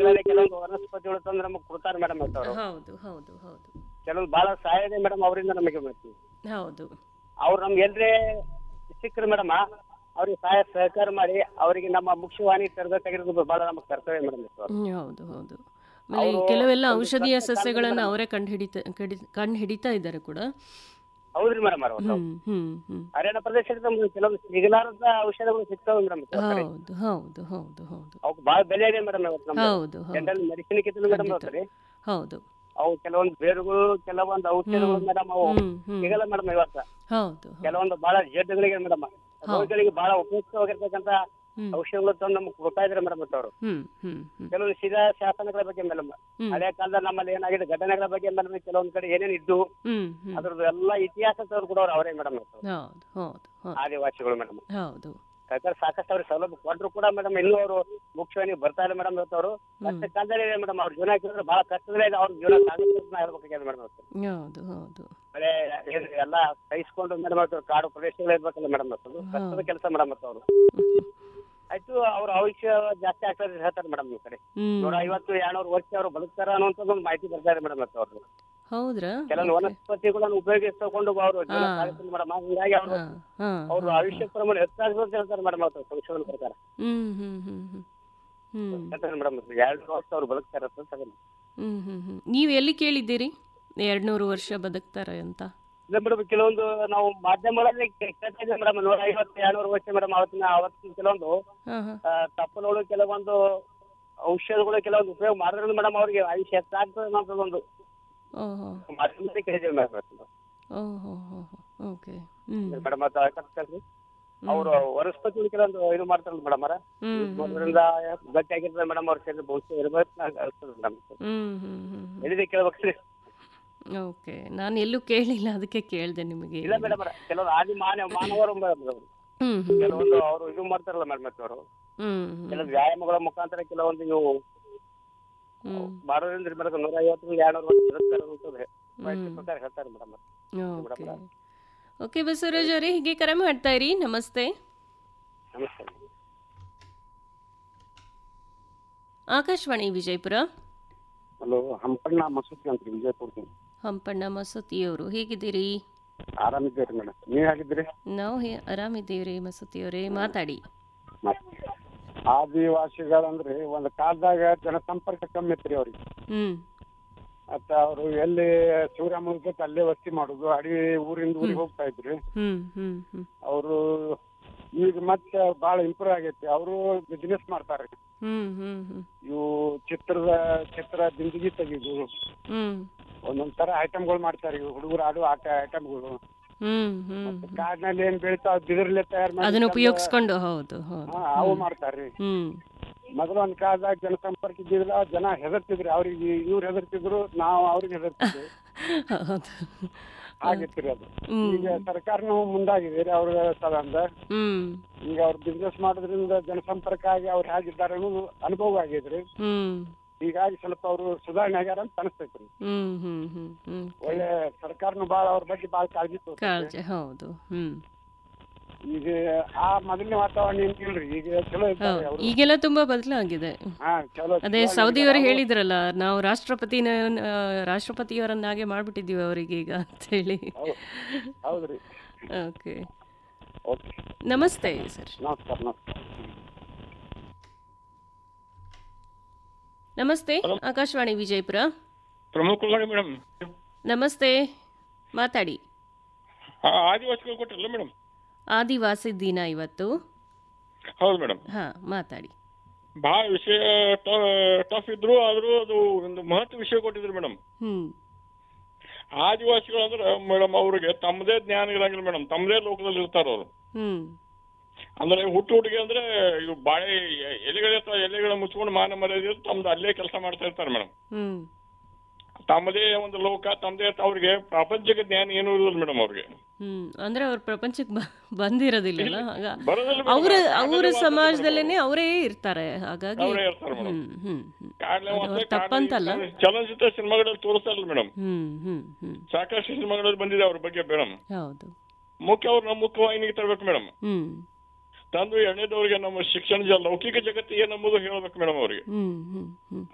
ಪ್ರದೇಶಗಳಲ್ಲಿ ಕೆಲವೊಂದು ವನಸ್ಪತಿಗಳು ತಂದು ನಮಗೆ ಕೊಡ್ತಾರೆ ಮೇಡಮ್ ಅವರು ಹೌದು ಹೌದು ಹೌದು ಕೆಲವೊಂದು ಬಹಳ ಸಹಾಯ ಇದೆ ಮೇಡಮ್ ಅವರಿಂದ ನಮಗೆ ಬರ್ತೀವಿ ಹೌದು ಅವ್ರು ನಮ್ಗೆ ಎಲ್ರೇ ಸಿಕ್ಕರು ಮೇಡಮ್ ಅವ್ರಿಗೆ ಸಹಾಯ ಸಹಕಾರ ಮಾಡಿ ಅವರಿಗೆ ನಮ್ಮ ಮುಖ್ಯವಾಣಿ ತೆರೆದ ತೆಗೆದು ಬಹಳ ನಮಗೆ ಕರ್ತವ್ಯ ಮೇಡಮ್ ಹ್ಮ್, ಹೌದು ಹೌದು ಆಮೇಲೆ ಈ ಕೆಲವೆಲ್ಲ ಔಷಧೀಯ ಸಸ್ಯಗಳನ್ನು ಅವರೇ ಕಂಡು ಹಿಡಿತ ಕಂಡು ಹಿಡಿತಾ ಇದ್ದಾರೆ ಕೂಡ ಹೌದ್ರಿ ಮೇಡಮ್ ಅವ್ರು ಹ್ಮ್ ಹ್ಮ್ ಹ್ಮ್ ಅರಣ್ಯ ಪ್ರದೇಶಕ್ಕೆ ನಮ್ಗೆ ಕೆಲವೊಂದು ಸಿಗಲಾರದ ಔಷಧಗಳು ಸಿಗ್ತಾವೆ ಮೇಡಮ್ ಹೌದು ಹೌದು ಹೌದು ಹೌದು ಅವಕ್ಕೆ ಬಹಳ ಬೆಲೆ ಇದೆ ಮೇಡಮ್ ಇವತ್ತು ನಮ್ಗೆ ಹೌದು ಹೌದು ಜನರಲ್ ಮೆಡಿಸಿನ್ ಕಿತ್ತಲು ಮೇಡಮ್ ಅವ್ರಿ ಹೌದು ಅವು ಕೆಲವೊಂದು ಬೇರುಗಳು ಕೆಲವೊಂದು ಔಷಧಗಳು ಮೇಡಮ್ ಅವು ಹ್ಮ್ ಹ್ಮ್ ಸಿಗಲ್ಲ ಮೇಡಮ್ ಇವತ್ತ ಹೌದು ಕೆಲವೊಂದು ಬಹಳ ಜಡ್ಡುಗಳಿಗೆ ಮೇಡಮ್ ರೋಗಿಗಳಿಗೆ ಬಹಳ ಉಪಯುಕ್ತವಾಗಿರ್ತಕ್ಕಂಥ ಹ್ಮ್. ಔಷಧಗಳು ತಂದು ನಮ್ಗೆ ಕೊಡ್ತಾ ಇದ್ದಾರೆ ಮೇಡಮ್ ಅವರು ಹ್ಮ್ ಹ್ಮ್ ಹ್ಮ್ ಕೆಲವೊಂದು ಶಿಲಾ ಶಾಸನಗಳ ಬಗ್ಗೆ ಮೇಡಮ್ ಹ್ಮ್. ಹಳೆ ಕಾಲದಲ್ಲಿ ನಮ್ಮಲ್ಲಿ ಏನಾಗಿದೆ ಘಟನೆಗಳ ಬಗ್ಗೆ ಮೇಡಮ್ ಕೆಲವೊಂದ್ ಕಡೆ ಏನೇನ್ ಇದ್ದು ಹ್ಮ್ ಹ್ಮ್ ಅದ್ರದ್ದು ಎಲ್ಲ ಇತಿಹಾಸ ತವ್ರು ಕೂಡ ಅವರೇ ಮೇಡಮ್ ಹೌದು ಹೌದು ಹೌದು ಆದಿವಾಸಿಗಳು ಮೇಡಮ್ ಹೌದು ಸರ್ಕಾರ ಸಾಕಷ್ಟು ಅವ್ರಿಗೆ ಸೌಲಭ್ಯ ಕೊಟ್ಟರು ಕೂಡ ಮೇಡಮ್ ಇನ್ನೂ ಅವರು ಮುಖ್ಯವಾಗಿ ಬರ್ತಾ ಇಲ್ಲ ಮೇಡಮ್ ಇವತ್ತು ಅವರು ಕಷ್ಟ ಕಾಲದಲ್ಲಿ ಇದೆ ಮೇಡಮ್ ಅವ್ರ ಜೀವನ ಹಾಕಿದ್ರೆ ಬಹಳ ಕಷ್ಟದಲ್ಲೇ ಇದೆ ಅವ್ರ ಜೀವನ ಸಾಗಿಸ್ತಾ ಹೇಳ್ಬೇಕಾಗಿದೆ ಮೇಡಮ್ ಅವ್ರು ಹೌದು ಹೌದು ಮಳೆ ಏನ್ ಎಲ್ಲ ಸಹಿಸ್ಕೊಂಡು ಮೇಡಮ್ ಅವ್ರು ಕಾಡು ಪ್ರದೇಶಗಳು ಇರ್ಬೇಕಲ್ಲ ಮೇಡಮ್ ಅದು ಕಷ್ಟದ ಕೆಲಸ ಮೇಡಮ್ ಅವರು ಆಯ್ತು ಅವ್ರ ಆಯುಷ್ಯ ಜಾಸ್ತಿ ಆಗ್ತದೆ ಅಂತ ಹೇಳ್ತಾರೆ ಮೇಡಮ್ ಈ ಕಡೆ ಹ್ಮ್ ನೂರ ಐವತ್ತು ಎರಡ್ನೂರು ವರ್ಷ ಅವ್ರು ಬದುಕ್ತಾರ ಅನ್ನೋಂಥದ್ದು ಒಂದು ಮಾಹಿತಿ ಬರ್ತಾ ಇದೆ ಮೇಡಮ್ ಅವ್ರು ಹೌದ್ರಾ ಕೆಲವೊಂದು ವನಸ್ಪತಿಗಳನ್ನು ಉಪಯೋಗಿಸಿಕೊಂಡು ಅವರು ಜೀವನ ಸಾಗಿಸ್ತಾರೆ ಮೇಡಮ್ ಹಿಂಗಾಗಿ ಅವರು ಹಾ ಹಾ ಅವ್ರ ಆಯುಷ್ಯ ಪ್ರಮಾಣ ಹೆಚ್ಚಾಗ್ತದೆ ಅಂತ ಹೇಳ್ತಾರೆ ಮೇಡಮ್ ಅವ್ರು ಸಂಶೋಧನೆ ಪ್ರಕಾರ ಹ್ಮ್ ಹ್ಮ್ ಹ್ಮ್ ಹ್ಮ್ ಹ್ಮ್ ಹೇಳ್ತಾರೆ ಮೇಡಮ್ ಎರಡು ವರ್ಷ ಅವ್ರು ಬದುಕ್ತಾರೆ ಅಂತ ಹೇಳ್ತಾರೆ. ಹ್ಮ್ ಹ್ಮ್ ಹ್ಮ್ ನೀವು ಎಲ್ಲಿ ಕೇಳಿದ್ದೀರಿ ಎರಡ್ನೂರು ವರ್ಷ ಬದುಕ್ತಾರೆ ಅಂತ ಇಲ್ಲ ಮೇಡಮ್ ಕೆಲವೊಂದು ನಾವು ಮಾಧ್ಯಮಗಳಲ್ಲಿ ಕೇಳ್ತಾ ಇದ್ದೀವಿ ಮೇಡಮ್ ನೂರ ಐವತ್ತು ಎರಡ್ನೂರು ವರ್ಷ ಮೇಡಮ್ ಅವತ್ತಿನ ಅವತ್ತಿನ ಕೆಲವೊಂದು ಹಾ ಹಾ ಆ, ತಪ್ಪಲುಗಳು ಕೆಲವೊಂದು ಔಷಧಗಳು ಕೆಲವೊಂದು ಉಪಯೋಗ ಮಾಡಿದ್ರೆ ಮೇಡಮ್ ಅವ್ರಿಗೆ ಆಯುಷ್ಯ ಹೆಚ್ಚಾಗ್ತದೆ ಅನ್ನೋದು ಒಂದು ಓಹೋ ಮಾಧ್ಯಮದಲ್ಲಿ ಕೇಳಿದ್ದೀವಿ ಮೇಡಮ್ ಓಹೋ ಹೋ ಓಕೆ ಹ್ಮ್ ಮೇಡಮ್ ಅದು ಕಲ್ರಿ ಅವರು ವನಸ್ಪತಿಗಳು ಕೆಲವೊಂದು ಇದು ಮಾಡ್ತಾರಲ್ಲ ಮೇಡಮ್ ಅವರ ಹ್ಮ್ ಅದರಿಂದ ಗಟ್ಟಿ ಆಗಿರ್ತದೆ ಮೇಡಮ್ ಅವ್ರ ಶರೀರ ಬಹುಶಃ ಇರ್ಬೇಕು ಮೇಡಮ್ ಹ್ಮ್ ಹ್ಮ್ ಹ್ಮ್ ಹೇಳಿದೆ ಕೇಳ್ಬೇಕ್ರಿ ಓಕೆ ನಾನು ಎಲ್ಲೂ ಕೇಳಿಲ್ಲ ಅದಕ್ಕೆ ಕೇಳಿದೆ ನಿಮಗೆ ಇಲ್ಲ ಮೇಡಮ್ ಕೆಲವೊಂದು ಆದಿ ಮಾನವ ಮಾನವರು ಮೇಡಮ್ ಹ್ಮ್ ಹ್ಮ್ ಕೆಲವೊಂದು ಅವರು ಇದು ಮಾಡ್ತಾರಲ್ಲ ಮೇಡಮ್ ಅವರು ಹ್ಮ್ ಹ್ಮ್ ಕೆಲವು ವ್ಯಾಯಾಮಗಳ ಮುಖಾಂತರ ಕೆಲವೊಂದು ಇವು ಹ್ಮ್ ಮಾಡೋದ್ರಿಂದ ಮೇಡಮ್ ನೂರ ಐವತ್ತು ಎರಡ್ನೂರು ವರ್ಷ ಇರುತ್ತಾರೆ ಅನ್ನೋದು ಮಾಹಿತಿ ಪ್ರಕಾರ ಹೇಳ್ತಾರೆ ಮೇಡಮ್ ಓಕೆ ಓಕೆ ಬಸವರಾಜ್ ಅವರೇ ಹೀಗೆ ಕರೆ ಮಾಡ್ತಾ ಇರಿ ನಮಸ್ತೆ ನಮಸ್ತೆ ಆಕಾಶವಾಣಿ ವಿಜಯಪುರ ಹಲೋ ಹಂಪಣ್ಣ ಮಸೂತಿ ಅಂತ ವಿಜಯಪುರದಿಂದ ಹಂಪಣ್ಣ ಮಸೂತಿಯವರು ಹೇಗಿದ್ದೀರಿ ಆರಾಮಿದ್ದೀರಿ ಮೇಡಮ್ ನೀವ್ ಹೇಗಿದ್ದೀರಿ ನಾವು ಹೇ ಆರಾಮಿದ್ದೀವ್ರಿ ಮಸೂತಿಯವರೇ ಮಾತಾಡಿ ಮತ್ತೆ ಆದಿವಾಸಿಗಳಂದ್ರೆ ಒಂದು ಕಾಲದಾಗ ಜನಸಂಪರ್ಕ ಕಮ್ಮಿ ಇತ್ರಿ ಅವ್ರಿಗೆ ಹ್ಮ್ ಮತ್ತ ಅವರು ಎಲ್ಲಿ ಸೂರ್ಯ ಮುಳುಗತ್ತೆ ಅಲ್ಲೇ ವಸ್ತಿ ಮಾಡುದು ಅಡವಿ ಊರಿಂದ ಊರಿಗೆ ಹೋಗ್ತಾ ಇದ್ರು ಹ್ಮ್ ಹ್ಮ್ ಹ್ಮ್ ಅವರು ಈಗ ಮತ್ತೆ ಬಹಳ ಇಂಪ್ರೂವ್ ಆಗೈತಿ ಅವರು ಬಿಸ್ನೆಸ್ ಮಾಡ್ತಾರೆ ಹ್ಮ್ ಹ್ಮ್ ಹ್ಮ್ ಇವು ಚಿತ್ರದ ಚಿತ್ರ ದಿಂದಗಿ ತೆಗಿದು ಹ್ಮ್ ಒಂದೊಂದ್ ತರ ಐಟಮ್ಗಳು ಮಾಡ್ತಾರೆ ಇವು ಹುಡುಗರು ಆಡುವ ಆಟ ಐಟಮ್ಗಳು ಹ್ಮ್ ಹ್ಮ್ ಕಾಡಿನಲ್ಲಿ ಏನ್ ಬೆಳಿತಾವ ಬಿದಿರ್ಲೆ ತಯಾರು ಮಾಡಿ ಅದನ್ನ ಉಪಯೋಗಿಸ್ಕೊಂಡು ಹೌದು ಹೌದು ಹಾ, ಅವು ಮಾಡ್ತಾರ್ರಿ ಹ್ಮ್ ಮೊದಲು ಒಂದ್ ಕಾಲದಾಗ ಜನಸಂಪರ್ಕ ಇದ್ದಿಲ್ಲ ಜನ ಹೆದರ್ತಿದ್ರು ಅವ್ರಿಗೆ ಇವ್ರು ಹೆದರ್ತಿದ್ರು ನಾವು ಅವ್ರಿಗೆ ಹೆದರ್ತಿದ್ವಿ ಹೌದು ಆಗಿತ್ರಿ ಅದು ಹ್ಮ್. ಈಗ ಸರ್ಕಾರನೂ ಮುಂದಾಗಿದೆ ರೀ ಅವ್ರ ಸಲಂದ ಹ್ಮ್ ಈಗ ಅವ್ರು ಬಿಸ್ನೆಸ್ ಮಾಡೋದ್ರಿಂದ ಜನಸಂಪರ್ಕ ಆಗಿ ಅವ್ರು ಹೇಗಿದ್ದಾರೆ ಅನ್ನೋದು ಅನುಭವ ಆಗಿದ್ರಿ ಹ್ಮ್ ಹೀಗಾಗಿ ಸ್ವಲ್ಪ ಅವರು ಸುಧಾರಣೆ ಆಗ್ಯಾರ ಅಂತ ಅನಿಸ್ತೈತ್ರಿ ಹ್ಮ್ ಹ್ಮ್ ಹ್ಮ್ ಹ್ಮ್ ಒಳ್ಳೆ ಸರ್ಕಾರನು ಬಾಳ ಅವ್ರ ಬಗ್ಗೆ ಬಾಳ ಕಾಳಜಿ ತೋರ್ತೈತಿ. ಕಾಳಜಿ ಹೌದು ಹ್ಮ್ ಈಗ ಆ ಮೊದಲನೇ ವಾತಾವರಣ ಏನ್ ಇಲ್ರಿ ಈಗ ಚಲೋ ಇರ್ತಾರೆ ಹೌದು ಅವರು ಈಗೆಲ್ಲ ತುಂಬಾ ಬದಲಾಗಿದೆ ಹಾ ಚಲೋ ಅದೇ ಸೌದಿಯವರು ಹೇಳಿದ್ರಲ್ಲ ನಾವು ರಾಷ್ಟ್ರಪತಿನ ಆ, ರಾಷ್ಟ್ರಪತಿಯವರನ್ನಾಗೆ ಮಾಡ್ಬಿಟ್ಟಿದೀವಿ ಅವರಿಗೆ ಈಗ ಅಂತ ಹೇಳಿ ಹೌದ್- ಹೌದ್ರಿ ಓಕೆ ಓಕೆ ನಮಸ್ತೆ ಸರ್ ನಮಸ್ಕಾರ ನಮಸ್ಕಾರ ನಮಸ್ತೆ ಆಕಾಶವಾಣಿ ವಿಜಯಪುರ ಪ್ರಮುಖ ಕುಲಕರ್ಣಿ ಮೇಡಮ್ ನಮಸ್ತೆ ಮಾತಾಡಿ ಆದಿವಾಸಿಗಳು ಕೊಟ್ಟಿರಲ್ಲ ಮೇಡಮ್ ಆದಿವಾಸಿ ದಿನ ಇವತ್ತು ಹೌದು ಮೇಡಮ್ ಹಾ ಮಾತಾಡಿ ಭಾಳ ವಿಷಯ ಟಫ್ ಇದ್ರು ಆದ್ರೂ ಅದು ಒಂದು ಮಹತ್ವ ವಿಷಯ ಕೊಟ್ಟಿದ್ರು ಮೇಡಮ್ ಹ್ಮ್ ಆದಿವಾಸಿಗಳು ಅಂದ್ರೆ ಮೇಡಮ್ ಅವ್ರಿಗೆ ತಮ್ಮದೇ ಜ್ಞಾನ ಇರಂಗಿಲ್ಲ ಮೇಡಮ್ ತಮ್ಮದೇ ಲೋಕದಲ್ಲಿ ಇರ್ತಾರ ಅವರು ಹ್ಮ್ ಅಂದ್ರೆ ಹುಟ್ಟು ಹುಟ್ಟಿಗೆ ಅಂದ್ರೆ ಇವು ಬಾಳೆ ಎ- ಎಲೆಗಳಿರ್ತಾವ ಎಲೆಗಳ ಮುಚ್ಕೊಂಡು ಮಾನ ಮರ್ಯಾದೆ ಇದ್ದು ತಮ್ದು ಅಲ್ಲೇ ಕೆಲಸ ಮಾಡ್ತಾ ಇರ್ತಾರೆ ಮೇಡಮ್ ಹ್ಮ್ ತಮ್ಮದೇ ಒಂದು ಲೋಕ ತಮ್ಮದೇ ಅವ್ರಿಗೆ ಪ್ರಾಪಂಚಿಕ ಜ್ಞಾನ ಏನೂ ಇರೋದಿಲ್ಲ ಮೇಡಮ್ ಅವ್ರಿಗೆ ಹ್ಮ್ ಅಂದ್ರೆ ಅವ್ರ ಪ್ರಪಂಚಕ್ಕೆ ಬ- ಬಂದಿರೋದಿಲ್ಲಲ್ಲ ಆಗ ಬರೋದಿಲ್ಲ madam. ಅವ್ರ ಕಾಡಲ್ಲಿ ಅವ್ರ ವಾಸ ಸಮಾಜದಲ್ಲೇನೆ ಅವರೇ ಇರ್ತಾರೆ ಹಾಗಾಗಿ ಅವರೇ ಇರ್ತಾರೆ ಮೇಡಮ್ ಹ್ಮ್ ಹ್ಮ್ ಹ್ಮ್ ಕಾಡ್ಲೆ ಅದು ವಾಸ, ಅವ್ರ ಕಾಡ್ಲೆ ತಪ್ಪಂತಲ್ಲ ಚಲನಚಿತ್ರ ಸಿನಿಮಾಗಳಲ್ಲಿ ತೋರಿಸ್ತಾರಲ್ಲ ಮೇಡಮ್ ಹ್ಮ್ ಹ್ಮ್ ಹ್ಮ್ ಸಾಕಷ್ಟು ಸಿನಿಮಾಗಳಲ್ಲಿ ಬಂದಿದೆ ಅವ್ರ ಬಗ್ಗೆ ಮೇಡಮ್ ಹೌದು ಮುಖ್ಯ ಅವ್ರು ನಮ್ಮ ಮುಖ್ಯವಾಹಿನಿಗೆ ತರಬೇಕು ಮೇಡಮ್ ಹ್ಮ್ ತಂದು ಎರಡನೇದವ್ರಿಗೆ ನಮ್ಮ ಶಿಕ್ಷಣ ಜ- ಲೌಕಿಕ ಜಗತ್ತು ಏನಂಬುದು ಹೇಳ್ಬೇಕು ಮೇಡಮ್ ಅವ್ರಿಗೆ ಹ್ಮ್ ಹ್ಮ್ ಹ್ಮ್